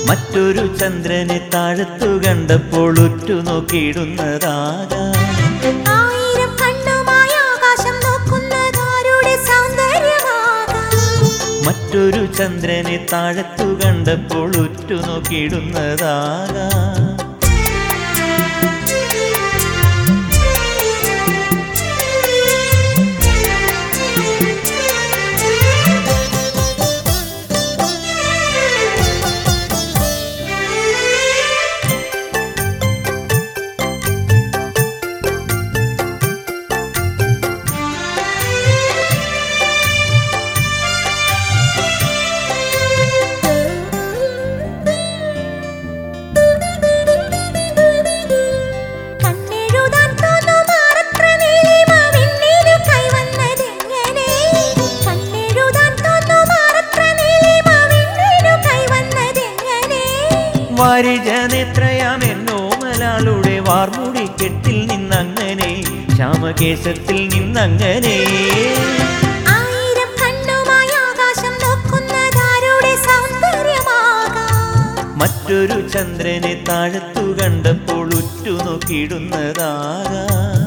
മറ്റൊരു ചന്ദ്രനെ താഴത്തു കണ്ടപ്പോൾ ഉറ്റുനോക്കിയിടുന്നതാകാം ആയിരം കണ്ണുമായി ആകാശം നോക്കുന്നതാരുടെ സൗന്ദര്യമാകാം മറ്റൊരു ചന്ദ്രനെ താഴത്തു കണ്ടപ്പോൾ ഉറ്റുനോക്കിയിടുന്നതാകാം കണ്ണെഴുതാൻ തോന്നുമാറത്ര നീലിമ വിണ്ണിനു കൈവന്നതെങ്ങനെ കണ്ണെഴുതാൻ തോന്നുമാറത്ര നീലിമ വിണ്ണിനു കൈവന്നതെങ്ങനെ വാരിജനേത്രയാം എന്നോമലാളുടെ വാർമുടി കെട്ടിൽ നിന്നങ്ങനെ ശ്യാമകേശത്തിൽ നിന്നങ്ങനെ ആയിരം കണ്ണുമായി ആകാശം നോക്കുന്നതാരുടെ സൗന്ദര്യമാകാം മറ്റൊരു ചന്ദ്രനെ താഴത്തു കണ്ടപ്പോൾ ഉറ്റുനോക്കിയിടുന്നതാകാം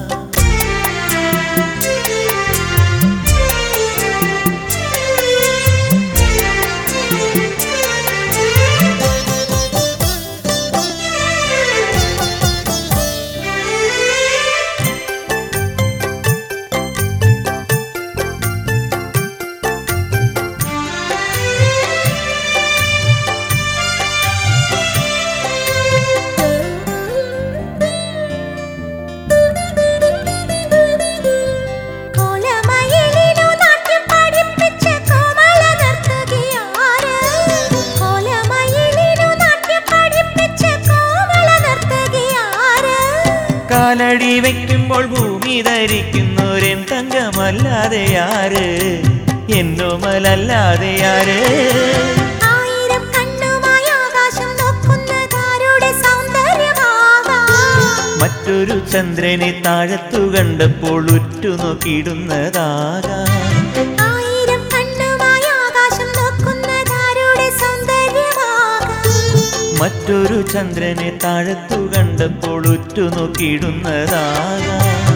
കോലമയിലിനു നാട്യം പഠിപ്പിച്ച കോമള നർത്തകിയാര് കോലമയിലിനു നാട്യം പഠിപ്പിച്ച കോമള നർത്തകിയാര് കാലടി വയ്ക്കുമ്പോൾ ഭൂമി ധരിക്കുന്നോരൻ തങ്കമല്ലാതെ ആര് എന്നോമലല്ലാതെ ആര് ആയിരം കണ്ണുമായി ആകാശം നോക്കുന്നതാരുടെ സൗന്ദര്യമാകാം മറ്റൊരു ചന്ദ്രനെ താഴത്തു കണ്ടപ്പോൾ ഉറ്റുനോക്കിയിടുന്നതാകാം ആയിരം കണ്ണുമായി ആകാശം നോക്കുന്നതാരുടെ സൗന്ദര്യമാകാം മറ്റൊരു ചന്ദ്രനെ താഴത്തു കണ്ടപ്പോൾ ഉറ്റുനോക്കിയിടുന്നതാകാം